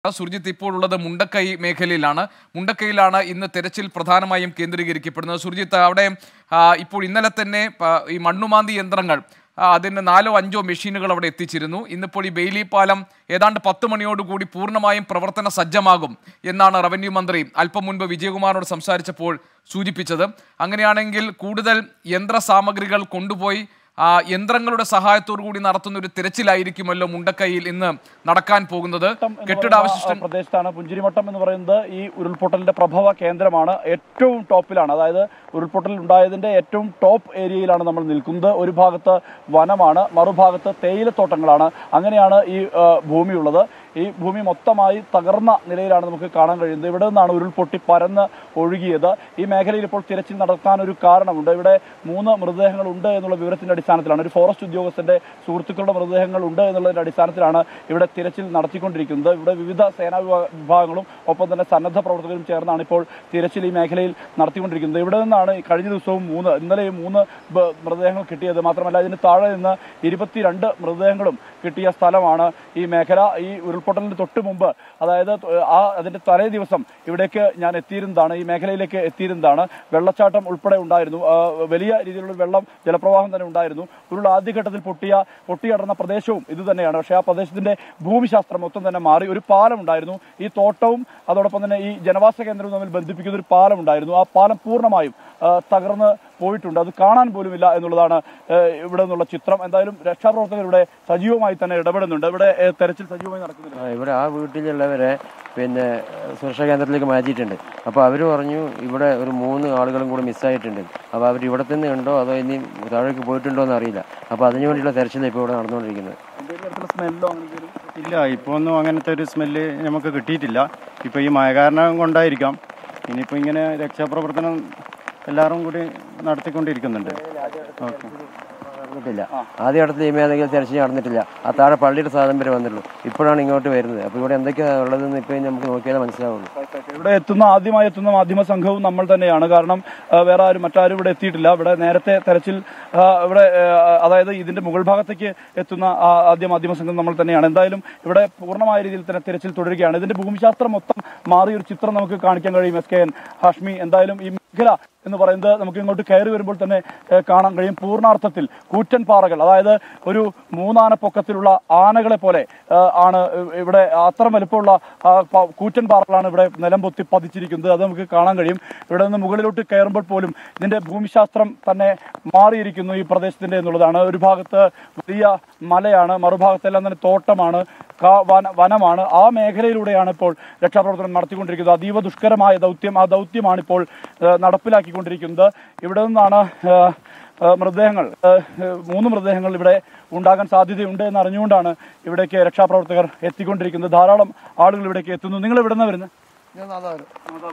സുർജിത്ത് ഇപ്പോൾ ഉള്ളത് മുണ്ടക്കൈ മേഖലയിലാണ് മുണ്ടക്കൈയിലാണ് ഇന്ന് തെരച്ചിൽ പ്രധാനമായും കേന്ദ്രീകരിക്കപ്പെടുന്നത് സുർജിത്ത് അവിടെ ആ, ഇപ്പോൾ ഇന്നലെ തന്നെ ആ, ഈ മണ്ണുമാന്തി യന്ത്രങ്ങൾ ആ, അതിന് നാലോ അഞ്ചോ മെഷീനുകൾ അവിടെ എത്തിച്ചിരുന്നു ഇന്നിപ്പോൾ ഈ ബെയിലി പാലം ഏതാണ്ട് പത്ത് മണിയോടുകൂടി പൂർണ്ണമായും പ്രവർത്തന സജ്ജമാകും എന്നാണ് റവന്യൂ മന്ത്രി അല്പം മുൻപ് വിജയകുമാറിനോട് സംസാരിച്ചപ്പോൾ സൂചിപ്പിച്ചത് അങ്ങനെയാണെങ്കിൽ കൂടുതൽ യന്ത്ര സാമഗ്രികൾ കൊണ്ടുപോയി ആ യന്ത്രങ്ങളുടെ സഹായത്തോടു കൂടി നടത്തുന്ന ഒരു തിരച്ചിലായിരിക്കുമല്ലോ മുണ്ടക്കൈയിൽ ഇന്ന് നടക്കാൻ പോകുന്നത് മട്ടം എന്ന് കെട്ടിടാവശിഷ്ട പറയുന്ന പ്രദേശത്താണ് പുഞ്ചിരിമട്ടം എന്ന് പറയുന്നത് ഈ ഉരുൾപൊട്ടലിന്റെ പ്രഭവ കേന്ദ്രമാണ് ഏറ്റവും ടോപ്പിലാണ് അതായത് ഉരുൾപൊട്ടൽ ഉണ്ടായതിന്റെ ഏറ്റവും ടോപ്പ് ഏരിയയിലാണ് നമ്മൾ നിൽക്കുന്നത് ഒരു ഭാഗത്ത് വനമാണ് മറുഭാഗത്ത് തേയിലത്തോട്ടങ്ങളാണ് അങ്ങനെയാണ് ഈ ആ, ഭൂമിയുള്ളത് ഈ ഭൂമി മൊത്തമായി തകർന്ന നിലയിലാണ് നമുക്ക് കാണാൻ കഴിയുന്നത് ഇവിടെ നിന്നാണ് ഉരുൾപൊട്ടി പരന്ന് ഒഴുകിയത് ഈ മേഖലയിൽ ഇപ്പോൾ തിരച്ചിൽ നടത്താൻ ഒരു കാരണമുണ്ട് ഇവിടെ മൂന്ന് മൃതദേഹങ്ങൾ ഉണ്ട് എന്നുള്ള വിവരത്തിന്റെ അടിസ്ഥാനത്തിലാണ് ഒരു ഫോറസ്റ്റ് ഉദ്യോഗസ്ഥന്റെ സുഹൃത്തുക്കളുടെ മൃതദേഹങ്ങൾ ഉണ്ട് എന്നുള്ളതിന്റെ അടിസ്ഥാനത്തിലാണ് ഇവിടെ തിരച്ചിൽ നടത്തിക്കൊണ്ടിരിക്കുന്നത് ഇവിടെ വിവിധ സേനാ വിഭാ- വിഭാഗങ്ങളും ഒപ്പം തന്നെ സന്നദ്ധ പ്രവർത്തകരും ചേർന്നാണ് ഇപ്പോൾ തിരച്ചിൽ ഈ മേഖലയിൽ നടത്തിക്കൊണ്ടിരിക്കുന്നത് ഇവിടെ നിന്നാണ് ഈ കഴിഞ്ഞ ദിവസവും മൂന്ന് ഇന്നലെയും മൂന്ന് ബ- മൃതദേഹങ്ങൾ കിട്ടിയത് മാത്രമല്ല ഇതിന് താഴെ നിന്ന് ഇരുപത്തിരണ്ട് മൃതദേഹങ്ങളും കിട്ടിയ സ്ഥലമാണ് ഈ മേഖല ഈ ഉരുൾപൊട്ടലിന് തൊട്ട് മുമ്പ് അതായത് ത- ആ അതിന്റെ തലേ ദിവസം ഇവിടേക്ക് ഞാൻ എത്തിയിരുന്നതാണ് ഈ മേഖലയിലേക്ക് എത്തിയിരുന്നതാണ് വെള്ളച്ചാട്ടം ഉൾപ്പെടെ ഉണ്ടായിരുന്നു ആ, വലിയ രീതിയിലുള്ള വെള്ളം ജലപ്രവാഹം തന്നെ ഉണ്ടായിരുന്നു ഉരുൾ ആദ്യഘട്ടത്തിൽ പൊട്ടിയ പൊട്ടിയടർന്ന പ്രദേശവും ഇത് തന്നെയാണ് പക്ഷേ ആ പ്രദേശത്തിന്റെ ഭൂമിശാസ്ത്രം മൊത്തം തന്നെ മാറി ഒരു പാലം ഉണ്ടായിരുന്നു ഈ തോട്ടവും അതോടൊപ്പം തന്നെ ഈ ജനവാസ കേന്ദ്രവും തമ്മിൽ ബന്ധിപ്പിക്കുന്ന ഒരു പാലം ഉണ്ടായിരുന്നു ആ പാലം പൂർണ്ണമായും ആ, തകർന്ന് പോയിട്ടുണ്ട് അത് കാണാൻ പോലുമില്ല എന്നുള്ളതാണ് ആ, ഇവിടെ നിന്നുള്ള ചിത്രം എന്തായാലും രക്ഷാപ്രവർത്തകർ ഇവിടെ സജീവമായി തന്നെ ഇടപെടുന്നുണ്ട് ഇവിടെ ആ, തെരച്ചിൽ സജീവമായി നടക്കുന്നുണ്ട് ആ, ഇവിടെ ആ വീട്ടിലുള്ളവരെ പിന്നെ സുരക്ഷാ കേന്ദ്രത്തിലേക്ക് മാറ്റിയിട്ടുണ്ട് അപ്പോൾ അവർ പറഞ്ഞു ഇവിടെ ഒരു മൂന്ന് ആളുകളും കൂടി മിസ്സായിട്ടുണ്ട് അപ്പോൾ അവർ ഇവിടെ തന്നെ ഉണ്ടോ അതോ ഇനി താഴേക്ക് പോയിട്ടുണ്ടോ എന്ന് അറിയില്ല അപ്പോൾ അതിനു വേണ്ടിയുള്ള തെരച്ചിലാണ് ഇപ്പോൾ ഇവിടെ നടന്നുകൊണ്ടിരിക്കുന്നത് എന്തെങ്കിലും തരത്തിലുള്ള സ്മെല്ലോ അങ്ങനെ എന്തെങ്കിലും ഇല്ല ഇപ്പോൾ ഒന്നും അങ്ങനത്തെ ഒരു സ്മെല്ല് നമുക്ക് കിട്ടിയിട്ടില്ല ഇപ്പോൾ ഈ മഴ കാരണം കൊണ്ടായിരിക്കാം ഇനിയിപ്പോൾ ഇങ്ങനെ രക്ഷാപ്രവർത്തനം എല്ലാവരും കൂടി നടത്തിക്കൊണ്ടിരിക്കുന്നുണ്ട് ഓക്കെ നടന്നിട്ടില്ല ആദ്യ ഘട്ടത്തിൽ ഈ മേഖലയിൽ തെരച്ചിൽ നടന്നിട്ടില്ല ആ താഴെ പള്ളിയുടെ സാധനം വരെ വന്നുള്ളൂ ഇപ്പോഴാണ് ഇങ്ങോട്ട് വരുന്നത് അപ്പോൾ ഇവിടെ എന്തൊക്കെയാണ് ഉള്ളതെന്ന് ഇപ്പോൾ നമുക്ക് നോക്കിയാലേ മനസ്സിലാവുള്ളൂ ഇവിടെ എത്തുന്ന ആദ്യമായി എത്തുന്ന മാധ്യമ സംഘവും നമ്മൾ തന്നെയാണ് കാരണം ആ, വേറെ ആരും മറ്റാരും ഇവിടെ എത്തിയിട്ടില്ല ഇവിടെ നേരത്തെ തെരച്ചിൽ ആ, ഇവിടെ ആ, അതായത് ഇതിന്റെ മുകൾ ഭാഗത്തേക്ക് എത്തുന്ന ആ, ആദ്യ മാധ്യമ സംഘം നമ്മൾ തന്നെയാണ് എന്തായാലും ഇവിടെ പൂർണ്ണമായ രീതിയിൽ തന്നെ തിരച്ചിൽ തുടരുകയാണ് ഇതിന്റെ ഭൂമിശാസ്ത്രം മൊത്തം മാറിയ ഒരു ചിത്രം നമുക്ക് കാണിക്കാൻ കഴിയും എസ് കെ എൻ ഹാഷ്മി എന്തായാലും ഈ മേഖല എന്ന് പറയുന്നത് നമുക്ക് ഇങ്ങോട്ട് കയറി വരുമ്പോൾ തന്നെ ഏഹ്, കാണാൻ കഴിയും പൂർണ്ണാർത്ഥത്തിൽ കൂറ്റൻ പാറകൾ അതായത് ഒരു മൂന്നാന പൊക്കത്തിലുള്ള ആനകളെ പോലെ ഏഹ്, ആണ് ഇവിടെ അത്ര വലുപ്പമുള്ള ആ, പ- കൂറ്റൻ പാറകളാണ് ഇവിടെ നിലം പൊത്തി പതിച്ചിരിക്കുന്നത് അത് നമുക്ക് കാണാൻ കഴിയും ഇവിടെ നിന്ന് മുകളിലോട്ട് കയറുമ്പോൾ പോലും ഇതിന്റെ ഭൂമിശാസ്ത്രം തന്നെ മാറിയിരിക്കുന്നു ഈ പ്രദേശത്തിന്റെ എന്നുള്ളതാണ് ഒരു ഭാഗത്ത് വലിയ മലയാണ് മറുഭാഗത്തെല്ലാം തന്നെ തോട്ടമാണ് കാ- വന- വനമാണ് ആ മേഖലയിലൂടെയാണ് ഇപ്പോൾ രക്ഷാപ്രവർത്തനം നടത്തിക്കൊണ്ടിരിക്കുന്നത് അതീവ ദുഷ്കരമായ ദൗത്യം ആ ദൗത്യമാണ് ഇപ്പോൾ ഏഹ്, നടപ്പിലാക്കിക്കൊണ്ടിരിക്കുന്നത് ഇവിടെ നിന്നാണ് ഏഹ്, ഏഹ്, മൃതദേഹങ്ങൾ ഏഹ്, ഏഹ്, മൂന്ന് മൃതദേഹങ്ങൾ ഇവിടെ ഉണ്ടാകാൻ സാധ്യതയുണ്ട് എന്ന് അറിഞ്ഞുകൊണ്ടാണ് ഇവിടേക്ക് രക്ഷാപ്രവർത്തകർ എത്തിക്കൊണ്ടിരിക്കുന്നത് ധാരാളം ആളുകൾ ഇവിടേക്ക് എത്തുന്നു നിങ്ങൾ ഇവിടെ നിന്ന് വരുന്നത് ഞാൻ നാദാപുരം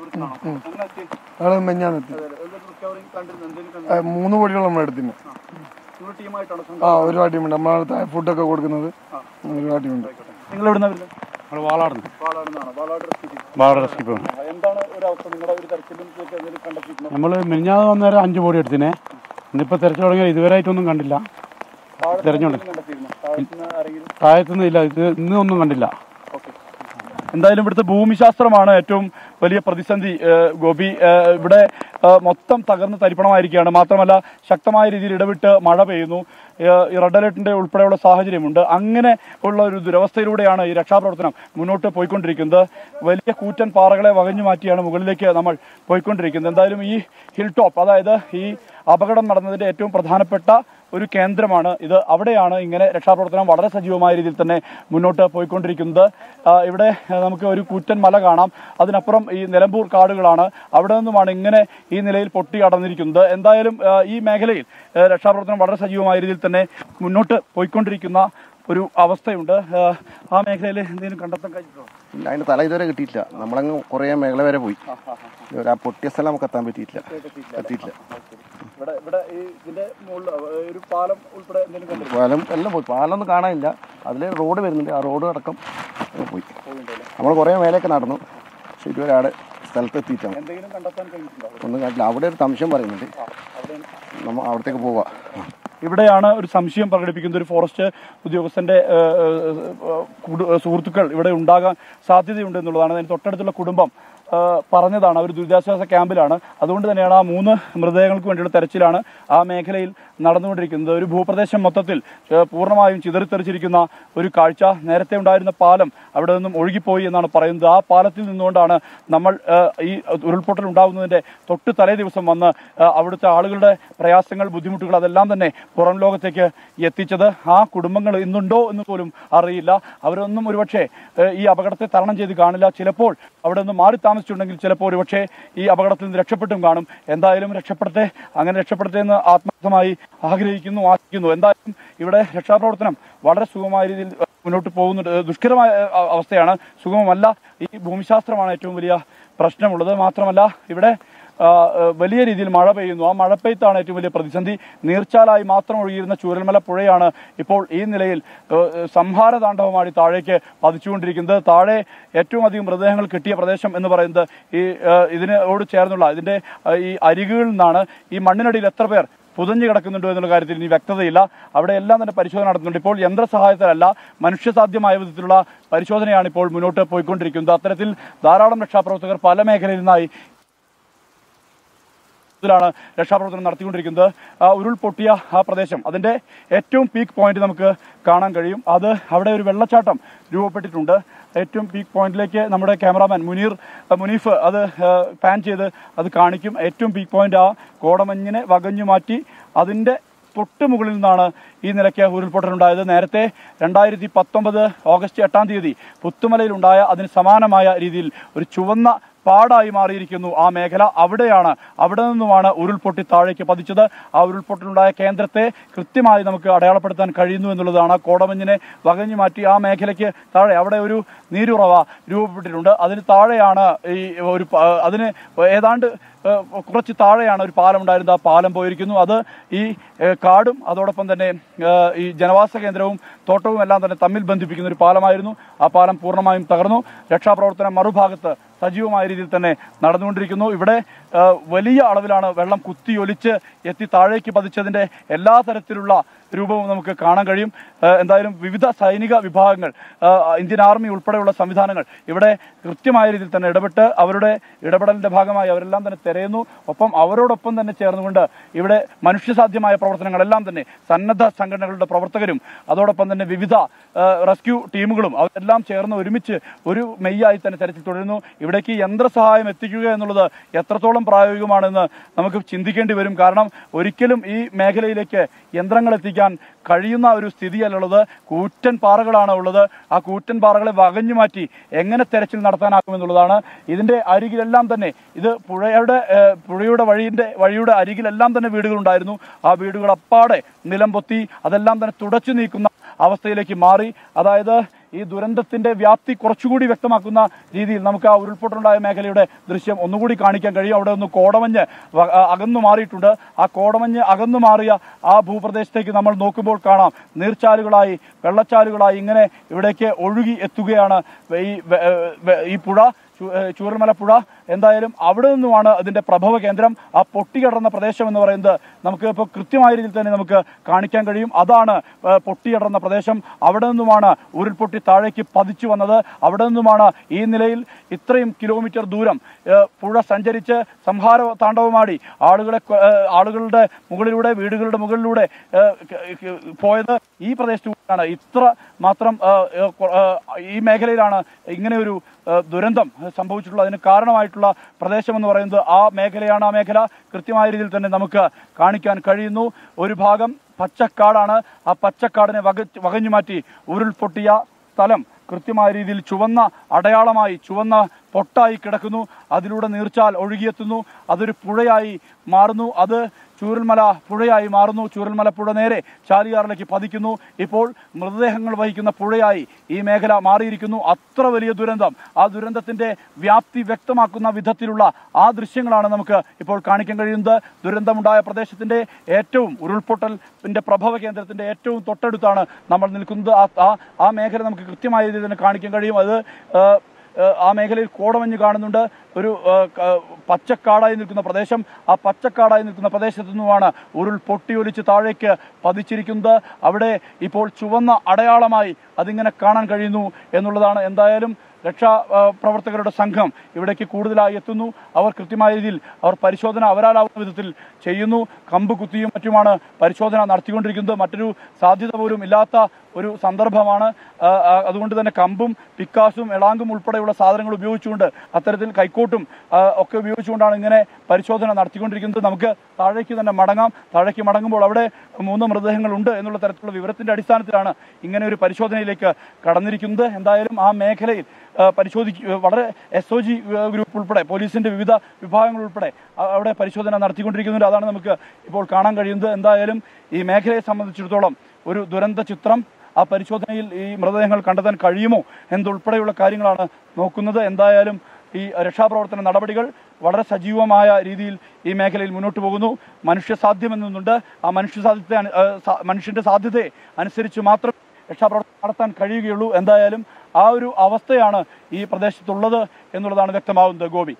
ഞങ്ങൾ മെഞ്ഞാന്നെത്തി ആ, മൂന്ന് കോടിയോളം നമ്മുടെ അടുത്തിന് ആ ഒരുപാട് ടീമുണ്ട് നമ്മളെ താഴെ ഫുഡൊക്കെ കൊടുക്കുന്നത് ഒരുപാട് ടീമുണ്ട് നിങ്ങൾ ഇവിടെ നിന്ന് വരുന്നത് നമ്മൾ വാളാടുന്നു പാലാടുന്നാണ് പാലാട് റെസ്ക്യൂ ടീം. വാള റെസ്ക്യൂ എന്താണ് ഒരു അവസ്ഥ നിങ്ങളുടെ ഒരു തരത്തിലും ഇതൊക്കെ എന്തെങ്കിലും കണ്ടെത്തിയിട്ടുണ്ടോ നമ്മൾ മിനിഞ്ഞാന്ന് വന്നേരം അഞ്ച് ബോഡി എടുത്തിനെ ഇന്നിപ്പോൾ തെരച്ചിൽ തുടങ്ങിയാൽ ഇതുവരെയായിട്ടൊന്നും കണ്ടില്ല താഴത്ത് തെരഞ്ഞുണ്ട്. എന്തെങ്കിലും കണ്ടെത്തിയിരുന്നോ? താഴത്തുനിന്ന് ആരെങ്കിലും താഴത്തൊന്നും ഇല്ല ഇത് ഇന്ന് ഒന്നും കണ്ടില്ല എന്തായാലും ഇവിടുത്തെ ഭൂമിശാസ്ത്രമാണ് ഏറ്റവും വലിയ പ്രതിസന്ധി ഏഹ് ഗോപി ഏഹ് ഇവിടെ ഏഹ് മൊത്തം തകർന്ന് തരിപ്പണമായിരിക്കുകയാണ് മാത്രമല്ല ശക്തമായ രീതിയിൽ ഇടവിട്ട് മഴ പെയ്യുന്നു ഏഹ് ഈ റെഡ് അലർട്ടിന്റെ ഉൾപ്പെടെയുള്ള സാഹചര്യമുണ്ട് അങ്ങനെ ഉള്ള ഒരു ദുരവസ്ഥയിലൂടെയാണ് ഈ രക്ഷാപ്രവർത്തനം മുന്നോട്ട് പോയിക്കൊണ്ടിരിക്കുന്നത് വലിയ കൂറ്റൻ പാറകളെ വകഞ്ഞു മാറ്റിയാണ് മുകളിലേക്ക് നമ്മൾ പോയിക്കൊണ്ടിരിക്കുന്നത് എന്തായാലും ഈ ഹിൽ ടോപ്പ് അതായത് ഈ അപകടം നടന്നതിന്റെ ഏറ്റവും പ്രധാനപ്പെട്ട ഒരു കേന്ദ്രമാണ് ഇത് അവിടെയാണ് ഇങ്ങനെ രക്ഷാപ്രവർത്തനം വളരെ സജീവമായ രീതിയിൽ തന്നെ മുന്നോട്ട് പോയിക്കൊണ്ടിരിക്കുന്നത് ആ, ഇവിടെ ആ, നമുക്ക് ഒരു കൂറ്റൻ മല കാണാം അതിനപ്പുറം ഈ നിലമ്പൂർ കാടുകളാണ് അവിടെ നിന്നുമാണ് ഇങ്ങനെ ഈ നിലയിൽ പൊട്ടി അടർന്നിരിക്കുന്നത് എന്തായാലും ആ, ഈ മേഖലയിൽ ആ, രക്ഷാപ്രവർത്തനം വളരെ സജീവമായ രീതിയിൽ തന്നെ മുന്നോട്ട് പോയിക്കൊണ്ടിരിക്കുന്ന ഒരു അവസ്ഥയുണ്ട് ആ, ആ മേഖലയിൽ എന്തെങ്കിലും കണ്ടെത്താൻ കഴിഞ്ഞിട്ടുണ്ടോ ഇല്ല അതിന്റെ തല ഇതുവരെ കിട്ടിയിട്ടില്ല നമ്മളങ്ങ് കുറേ മേഖല വരെ പോയി ഇതുവരെ ആ പൊട്ടിയ സ്ഥലം നമുക്ക് എത്താൻ പറ്റിയിട്ടില്ല എത്തിയിട്ടില്ല ഇവിടെ ഇവിടെ ഈ ഇതിന്റെ മുകളിൽ ഒരു പാലം ഉൾപ്പെടെ എന്തെങ്കിലും കണ്ടിട്ടുണ്ടോ? പാലം എല്ലാം പോയി പാലൊന്നും കാണാനില്ല അതിൽ റോഡ് വരുന്നുണ്ട് ആ റോഡ് അടക്കം പോയി നമ്മൾ കുറേ മേലെയൊക്കെ നടന്നു പക്ഷെ ഇതുവരെ അവിടെ സ്ഥലത്ത് എത്തിയിട്ടാണ് എന്തെങ്കിലും കണ്ടെത്താൻ കഴിഞ്ഞിട്ടുണ്ടോ ഒന്നും കാട്ടില്ല അവിടെ ഒരു സംശയം പറയുന്നുണ്ട് നമ്മൾ അവിടത്തേക്ക് പോവാ ഇവിടെയാണ് ഒരു സംശയം പ്രകടിപ്പിക്കുന്ന ഒരു ഫോറസ്റ്റ് ഉദ്യോഗസ്ഥന്റെ ഏഹ്, ഏഹ്, ഏഹ്, കുടു- സുഹൃത്തുക്കൾ ഇവിടെ ഉണ്ടാകാൻ സാധ്യതയുണ്ട് എന്നുള്ളതാണ് അതിന് തൊട്ടടുത്തുള്ള കുടുംബം ഏഹ്, പറഞ്ഞതാണ് അവർ ദുരിതാശ്വാസ ക്യാമ്പിലാണ് അതുകൊണ്ട് തന്നെയാണ് ആ മൂന്ന് മൃതദേഹങ്ങൾക്ക് വേണ്ടിയുള്ള തെരച്ചിലാണ് ആ മേഖലയിൽ നടന്നുകൊണ്ടിരിക്കുന്നത് ഒരു ഭൂപ്രദേശം മൊത്തത്തിൽ ഏഹ്, പൂർണ്ണമായും ചിതറിത്തെറിച്ചിരിക്കുന്ന ഒരു കാഴ്ച നേരത്തെ ഉണ്ടായിരുന്ന പാലം അവിടെ നിന്നും ഒഴുകിപ്പോയി എന്നാണ് പറയുന്നത് ആ പാലത്തിൽ നിന്നുകൊണ്ടാണ് നമ്മൾ ഏഹ്, ഈ ഉരുൾപൊട്ടൽ ഉണ്ടാകുന്നതിന്റെ തൊട്ട് തലേ ദിവസം വന്ന് ഏഹ്, അവിടുത്തെ ആളുകളുടെ പ്രയാസങ്ങൾ ബുദ്ധിമുട്ടുകൾ അതെല്ലാം തന്നെ പുറം ലോകത്തേക്ക് എത്തിച്ചത് ആ കുടുംബങ്ങൾ ഇന്നുണ്ടോ എന്ന് പോലും അറിയില്ല അവരൊന്നും ഒരുപക്ഷെ ഏഹ്, ഈ അപകടത്തെ തരണം ചെയ്ത് കാണില്ല ചിലപ്പോൾ അവിടെ നിന്ന് മാറി താമസിച്ചിട്ടുണ്ടെങ്കിൽ ചിലപ്പോൾ ഒരുപക്ഷെ ഈ അപകടത്തിൽ നിന്ന് രക്ഷപ്പെട്ടും കാണും എന്തായാലും രക്ഷപ്പെടട്ടെ അങ്ങനെ രക്ഷപ്പെടട്ടെ എന്ന് ആത്മാർത്ഥമായി ആഗ്രഹിക്കുന്നു ആശിക്കുന്നു എന്തായാലും ഇവിടെ രക്ഷാപ്രവർത്തനം വളരെ സുഗമമായ രീതിയിൽ ഏഹ്, മുന്നോട്ട് പോകുന്നുണ്ട് ഏഹ്, ദുഷ്കരമായ ഏഹ്, അവസ്ഥയാണ് സുഗമമല്ല ഈ ഭൂമിശാസ്ത്രമാണ് ഏറ്റവും വലിയ പ്രശ്നമുള്ളത് മാത്രമല്ല ഇവിടെ ആ, ഏഹ്, വലിയ രീതിയിൽ മഴ പെയ്യുന്നു ആ മഴ പെയ്ത്താണ് ഏറ്റവും വലിയ പ്രതിസന്ധി നീർച്ചാലായി മാത്രം ഒഴുകിയിരുന്ന ചൂരൽമല പുഴയാണ് ഇപ്പോൾ ഈ നിലയിൽ ഏഹ്, സംഹാര താണ്ഡവമാടി താഴേക്ക് പതിച്ചുകൊണ്ടിരിക്കുന്നത് താഴെ ഏറ്റവും അധികം മൃതദേഹങ്ങൾ കിട്ടിയ പ്രദേശം എന്ന് പറയുന്നത് ഈ ഏഹ്, ഇതിനോട് ചേർന്നുള്ള ഇതിന്റെ ഏഹ്, ഈ അരികുകളിൽ നിന്നാണ് ഈ മണ്ണിനടിയിൽ എത്ര പേർ പുതഞ്ഞു കിടക്കുന്നുണ്ടോ എന്നുള്ള കാര്യത്തിൽ ഇനി വ്യക്തതയില്ല അവിടെ എല്ലാം തന്നെ പരിശോധന നടത്തുന്നുണ്ട് ഇപ്പോൾ യന്ത്രസഹായത്തിലല്ല മനുഷ്യസാധ്യമായ വിധത്തിലുള്ള പരിശോധനയാണ് ഇപ്പോൾ മുന്നോട്ട് പോയിക്കൊണ്ടിരിക്കുന്നത് അത്തരത്തിൽ ധാരാളം രക്ഷാപ്രവർത്തകർ പല മേഖലയിൽ നിന്നായി ാണ് രക്ഷാപ്രവർത്തനം നടത്തിക്കൊണ്ടിരിക്കുന്നത് ആ ഉരുൾപൊട്ടിയ ആ പ്രദേശം അതിന്റെ ഏറ്റവും പീക്ക് പോയിന്റ് നമുക്ക് കാണാൻ കഴിയും അത് അവിടെ ഒരു വെള്ളച്ചാട്ടം രൂപപ്പെട്ടിട്ടുണ്ട് ഏറ്റവും പീക്ക് പോയിന്റിലേക്ക് നമ്മുടെ ക്യാമറാമാൻ മുനീർ ആ, മുനീഫ് അത് ആ, പാൻ ചെയ്ത് അത് കാണിക്കും ഏറ്റവും പീക്ക് പോയിന്റ് ആ കോടമഞ്ഞിനെ വകഞ്ഞു മാറ്റി അതിന്റെ തൊട്ട് മുകളിൽ നിന്നാണ് ഈ നിലയ്ക്ക് ഉരുൾപൊട്ടലുണ്ടായത് നേരത്തെ രണ്ടായിരത്തി പത്തൊമ്പത് ഓഗസ്റ്റ് എട്ടാം തീയതി പുത്തുമലയിലുണ്ടായ അതിന് സമാനമായ രീതിയിൽ ഒരു ചുവന്ന പാടായി മാറിയിരിക്കുന്നു ആ മേഖല അവിടെയാണ് അവിടെ നിന്നുമാണ് ഉരുൾപൊട്ടി താഴേക്ക് പതിച്ചത് ആ ഉരുൾപൊട്ടലുണ്ടായ കേന്ദ്രത്തെ കൃത്യമായി നമുക്ക് അടയാളപ്പെടുത്താൻ കഴിയുന്നു എന്നുള്ളതാണ് ആ കോടമഞ്ഞിനെ വകഞ്ഞു മാറ്റി ആ മേഖലയ്ക്ക് താഴെ അവിടെ ഒരു നീരുറവ രൂപപ്പെട്ടിട്ടുണ്ട് അതിന് താഴെയാണ് ഈ ഒരു പ- അതിന് ഏതാണ്ട് ഏഹ്, കുറച്ച് താഴെയാണ് ഒരു പാലം ഉണ്ടായിരുന്നത് ആ പാലം പോയിരിക്കുന്നു അത് ഈ ഏഹ്, കാടും അതോടൊപ്പം തന്നെ ഏഹ്, ഈ ജനവാസ കേന്ദ്രവും തോട്ടവും എല്ലാം തന്നെ തമ്മിൽ ബന്ധിപ്പിക്കുന്ന ഒരു പാലമായിരുന്നു ആ പാലം പൂർണ്ണമായും തകർന്നു രക്ഷാപ്രവർത്തനം മറുഭാഗത്ത് സജീവമായ രീതിയിൽ തന്നെ നടന്നുകൊണ്ടിരിക്കുന്നു ഇവിടെ ഏഹ്, വലിയ അളവിലാണ് വെള്ളം കുത്തിയൊലിച്ച് എത്തി താഴേക്ക് പതിച്ചതിന്റെ എല്ലാ തരത്തിലുള്ള രൂപവും നമുക്ക് കാണാൻ കഴിയും ഏഹ്, എന്തായാലും വിവിധ സൈനിക വിഭാഗങ്ങൾ ഏഹ്, ഇന്ത്യൻ ആർമി ഉൾപ്പെടെയുള്ള സംവിധാനങ്ങൾ ഇവിടെ കൃത്യമായ രീതിയിൽ തന്നെ ഇടപെട്ട് അവരുടെ ഇടപെടലിന്റെ ഭാഗമായി അവരെല്ലാം തന്നെ തിരയുന്നു ഒപ്പം അവരോടൊപ്പം തന്നെ ചേർന്നുകൊണ്ട് ഇവിടെ മനുഷ്യസാധ്യമായ പ്രവർത്തനങ്ങളെല്ലാം തന്നെ സന്നദ്ധ സംഘടനകളുടെ പ്രവർത്തകരും അതോടൊപ്പം തന്നെ വിവിധ ഏഹ്, റെസ്ക്യൂ ടീമുകളും അവരെല്ലാം ചേർന്ന് ഒരുമിച്ച് ഒരു മെയ്യായി തന്നെ തെരച്ചിൽ തുടരുന്നു ഇവിടേക്ക് യന്ത്രസഹായം എത്തിക്കുക എന്നുള്ളത് എത്രത്തോളം പ്രായോഗികമാണെന്ന് നമുക്ക് ചിന്തിക്കേണ്ടി വരും കാരണം ഒരിക്കലും ഈ മേഖലയിലേക്ക് യന്ത്രങ്ങൾ എത്തിക്കാൻ കഴിയുന്ന ഒരു സ്ഥിതിയല്ലുള്ളത് കൂറ്റൻ പാറകളാണ് ഉള്ളത് ആ കൂറ്റൻ പാറകളെ വകഞ്ഞു മാറ്റി എങ്ങനെ തെരച്ചിൽ നടത്താനാക്കുമെന്നുള്ളതാണ് ഇതിന്റെ അരികിലെല്ലാം തന്നെ ഇത് പുഴയുടെ ഏഹ്, പുഴയുടെ വഴിയുടെ വഴിയുടെ അരികിലെല്ലാം തന്നെ വീടുകളുണ്ടായിരുന്നു ആ വീടുകൾ അപ്പാടെ നിലം പൊത്തി അതെല്ലാം തന്നെ തുടച്ചു നീക്കുന്ന അവസ്ഥയിലേക്ക് മാറി അതായത് ഈ ദുരന്തത്തിന്റെ വ്യാപ്തി കുറച്ചുകൂടി വ്യക്തമാക്കുന്ന രീതിയിൽ നമുക്ക് ആ ഉരുൾപൊട്ടലുണ്ടായ മേഖലയുടെ ദൃശ്യം ഒന്നുകൂടി കാണിക്കാൻ കഴിയും അവിടെ ഒന്ന് കോടമഞ്ഞ് വ- ആ, അകന്നു മാറിയിട്ടുണ്ട് ആ കോടമഞ്ഞ് അകന്നു മാറിയ ആ ഭൂപ്രദേശത്തേക്ക് നമ്മൾ നോക്കുമ്പോൾ കാണാം നീർച്ചാലുകളായി വെള്ളച്ചാലുകളായി ഇങ്ങനെ ഇവിടേക്ക് ഒഴുകി എത്തുകയാണ് ഈ വെ- വെ- ഈ പുഴ ചു- ഏഹ് ചൂരൽമല പുഴ എന്തായാലും അവിടെ നിന്നുമാണ് അതിന്റെ പ്രഭവ കേന്ദ്രം ആ പൊട്ടിയടർന്ന പ്രദേശം എന്ന് പറയുന്നത് നമുക്ക് ഇപ്പോൾ കൃത്യമായ രീതിയിൽ തന്നെ നമുക്ക് കാണിക്കാൻ കഴിയും അതാണ് ഏഹ് പൊട്ടിയടർന്ന പ്രദേശം അവിടെ നിന്നുമാണ് ഉരുൾപൊട്ടി താഴേക്ക് പതിച്ചു വന്നത് അവിടെ നിന്നുമാണ് ഈ നിലയിൽ ഇത്രയും കിലോമീറ്റർ ദൂരം ഏഹ് പുഴ സഞ്ചരിച്ച് സംഹാര താണ്ഡവമാടി ആളുകളെ കൊ- ഏഹ് ആളുകളുടെ മുകളിലൂടെ വീടുകളുടെ മുകളിലൂടെ ഏഹ് ക- ക- പോയത് ഈ പ്രദേശത്തുകൂടിയാണ് ഇത്ര മാത്രം ഏഹ് ഏഹ് കൊ- ഏഹ് ഈ മേഖലയിലാണ് ഇങ്ങനെ ഒരു ഏഹ് ദുരന്തം സംഭവിച്ചിട്ടുള്ളത് അതിന് കാരണമായിട്ടുള്ള പ്രദേശം എന്ന് പറയുന്നത് ആ മേഖലയാണ് ആ മേഖല കൃത്യമായ രീതിയിൽ തന്നെ നമുക്ക് കാണിക്കാൻ കഴിയുന്നു ഒരു ഭാഗം പച്ചക്കാടാണ് ആ പച്ചക്കാടിനെ വക വകഞ്ഞു മാറ്റി ഉരുൾപൊട്ടിയ സ്ഥലം കൃത്യമായ രീതിയിൽ ചുവന്ന അടയാളമായി ചുവന്ന പൊട്ടായി കിടക്കുന്നു അതിലൂടെ നീർച്ചാൽ ഒഴുകിയെത്തുന്നു അതൊരു പുഴയായി മാറുന്നു അത് ചൂരൽമല പുഴയായി മാറുന്നു ചൂരൽമല പുഴ നേരെ ചാലിയാറിലേക്ക് പതിക്കുന്നു ഇപ്പോൾ മൃതദേഹങ്ങൾ വഹിക്കുന്ന പുഴയായി ഈ മേഖല മാറിയിരിക്കുന്നു അത്ര വലിയ ദുരന്തം ആ ദുരന്തത്തിന്റെ വ്യാപ്തി വ്യക്തമാക്കുന്ന വിധത്തിലുള്ള ആ ദൃശ്യങ്ങളാണ് നമുക്ക് ഇപ്പോൾ കാണിക്കാൻ കഴിയുന്നത് ദുരന്തമുണ്ടായ പ്രദേശത്തിന്റെ ഏറ്റവും ഉരുൾപൊട്ടലിന്റെ പ്രഭവ കേന്ദ്രത്തിന്റെ ഏറ്റവും തൊട്ടടുത്താണ് നമ്മൾ നിൽക്കുന്നത് ആ- ആ ആ മേഖല നമുക്ക് കൃത്യമായ രീതിയിൽ തന്നെ കാണിക്കാൻ കഴിയും അത് ആ, ഏഹ്, ആ മേഖലയിൽ കോടമഞ്ഞ് കാണുന്നുണ്ട് ഒരു ഏഹ്, ക- പച്ചക്കാടായി നിൽക്കുന്ന പ്രദേശം ആ പച്ചക്കാടായി നിൽക്കുന്ന പ്രദേശത്തു നിന്നുമാണ് ഉരുൾ പൊട്ടിയൊലിച്ച് താഴേക്ക് പതിച്ചിരിക്കുന്നത് അവിടെ ഇപ്പോൾ ചുവന്ന അടയാളമായി അതിങ്ങനെ കാണാൻ കഴിയുന്നു എന്നുള്ളതാണ് എന്തായാലും രക്ഷാ ആ, പ്രവർത്തകരുടെ സംഘം ഇവിടേക്ക് കൂടുതലായി എത്തുന്നു അവർ കൃത്യമായ രീതിയിൽ അവർ പരിശോധന അവരാലാവുന്ന വിധത്തിൽ ചെയ്യുന്നു കമ്പ് കുത്തിയും മറ്റുമാണ് പരിശോധന നടത്തിക്കൊണ്ടിരിക്കുന്നത് മറ്റൊരു സാധ്യത പോലും ഇല്ലാത്ത ഒരു സന്ദർഭമാണ് ആ, ആ, അതുകൊണ്ട് തന്നെ കമ്പും പിക്കാസും എളാങ്കും ഉൾപ്പെടെയുള്ള സാധനങ്ങൾ ഉപയോഗിച്ചുകൊണ്ട് അത്തരത്തിൽ കൈക്കോട്ടും ആ, ഒക്കെ ഉപയോഗിച്ചുകൊണ്ടാണ് ഇങ്ങനെ പരിശോധന നടത്തിക്കൊണ്ടിരിക്കുന്നത് നമുക്ക് താഴേക്ക് തന്നെ മടങ്ങാം താഴേക്ക് മടങ്ങുമ്പോൾ അവിടെ മൂന്ന് മൃതദേഹങ്ങളുണ്ട് എന്നുള്ള തരത്തിലുള്ള വിവരത്തിന്റെ അടിസ്ഥാനത്തിലാണ് ഇങ്ങനെ ഒരു പരിശോധനയിലേക്ക് കടന്നിരിക്കുന്നത് എന്തായാലും ആ മേഖലയിൽ ആ, പരിശോധിക്ക വളരെ എസ് ഒ ജി ഗ്രൂപ്പ് ഉൾപ്പെടെ പോലീസിന്റെ വിവിധ വിഭാഗങ്ങൾ ഉൾപ്പെടെ അ- അവിടെ പരിശോധന നടത്തിക്കൊണ്ടിരിക്കുന്നുണ്ട് അതാണ് നമുക്ക് ഇപ്പോൾ കാണാൻ കഴിയുന്നത് എന്തായാലും ഈ മേഖലയെ സംബന്ധിച്ചിടത്തോളം ഒരു ദുരന്ത ചിത്രം ആ പരിശോധനയിൽ ഈ മൃതദേഹങ്ങൾ കണ്ടെത്താൻ കഴിയുമോ എന്നുൾപ്പെടെയുള്ള കാര്യങ്ങളാണ് നോക്കുന്നത് എന്തായാലും ഈ രക്ഷാപ്രവർത്തന നടപടികൾ വളരെ സജീവമായ രീതിയിൽ ഈ മേഖലയിൽ മുന്നോട്ട് പോകുന്നു മനുഷ്യ സാധ്യമെന്നുണ്ട് ആ മനുഷ്യ സാധ്യത അനു- ആ, സാ- മനുഷ്യന്റെ സാധ്യതയെ അനുസരിച്ച് മാത്രം രക്ഷാപ്രവർത്തനം നടത്താൻ കഴിയുകയുള്ളൂ എന്തായാലും ആ ഒരു അവസ്ഥയാണ് ഈ പ്രദേശത്തുള്ളത് എന്നുള്ളതാണ് വ്യക്തമാവുന്നത് ഗോപി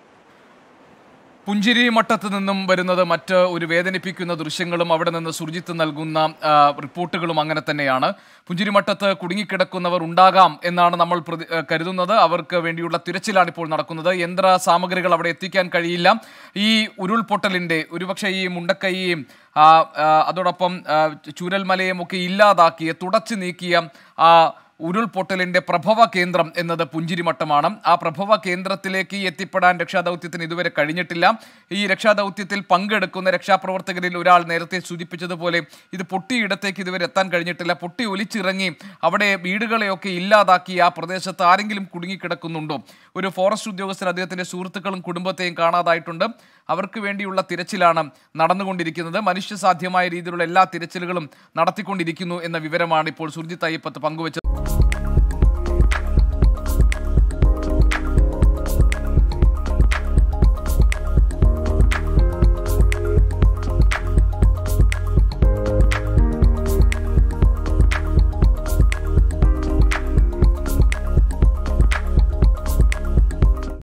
പുഞ്ചിരി മട്ടത്ത് നിന്നും വരുന്നത് മറ്റ് ഒരു വേദനിപ്പിക്കുന്ന ദൃശ്യങ്ങളും അവിടെ നിന്ന് സുർജിത്ത് നൽകുന്ന ആ, റിപ്പോർട്ടുകളും അങ്ങനെ തന്നെയാണ് പുഞ്ചിരി മട്ടത്ത് കുടുങ്ങിക്കിടക്കുന്നവർ ഉണ്ടാകാം എന്നാണ് നമ്മൾ പ്രതി- ആ, കരുതുന്നത് അവർക്ക് വേണ്ടിയുള്ള തിരച്ചിലാണ് ഇപ്പോൾ നടക്കുന്നത് യന്ത്ര സാമഗ്രികൾ അവിടെ എത്തിക്കാൻ കഴിയില്ല ഈ ഉരുൾപൊട്ടലിന്റെ ഒരുപക്ഷെ ഈ മുണ്ടക്കൈയും ആ, ആ, അതോടൊപ്പം ആ, ചൂരൽമലയും ഒക്കെ ഇല്ലാതാക്കിയ തുടച്ചു നീക്കിയ ആ ഉരുൾപൊട്ടലിന്റെ പ്രഭവ കേന്ദ്രം എന്നത് പുഞ്ചിരിമട്ടമാണ് ആ പ്രഭവ കേന്ദ്രത്തിലേക്ക് എത്തിപ്പെടാൻ രക്ഷാദൗത്യത്തിന് ഇതുവരെ കഴിഞ്ഞിട്ടില്ല ഈ രക്ഷാദൗത്യത്തിൽ പങ്കെടുക്കുന്ന രക്ഷാപ്രവർത്തകരിൽ ഒരാൾ നേരത്തെ സൂചിപ്പിച്ചതുപോലെ ഇത് പൊട്ടിയിടത്തേക്ക് ഇതുവരെ എത്താൻ കഴിഞ്ഞിട്ടില്ല പൊട്ടി ഒലിച്ചിറങ്ങി അവിടെ വീടുകളെയൊക്കെ ഇല്ലാതാക്കി ആ പ്രദേശത്ത് ആരെങ്കിലും കുടുങ്ങിക്കിടക്കുന്നുണ്ടോ ഒരു ഫോറസ്റ്റ് ഉദ്യോഗസ്ഥർ അദ്ദേഹത്തിന്റെ സുഹൃത്തുക്കളും കുടുംബത്തെയും കാണാതായിട്ടുണ്ട് അവർക്ക് വേണ്ടിയുള്ള തിരച്ചിലാണ് നടന്നുകൊണ്ടിരിക്കുന്നത് മനുഷ്യസാധ്യമായ രീതിയിലുള്ള എല്ലാ തിരച്ചിലുകളും നടത്തിക്കൊണ്ടിരിക്കുന്നു എന്ന വിവരമാണ് ഇപ്പോൾ സുർജിത്ത് അയ്യപ്പത്ത് പങ്കുവച്ചത്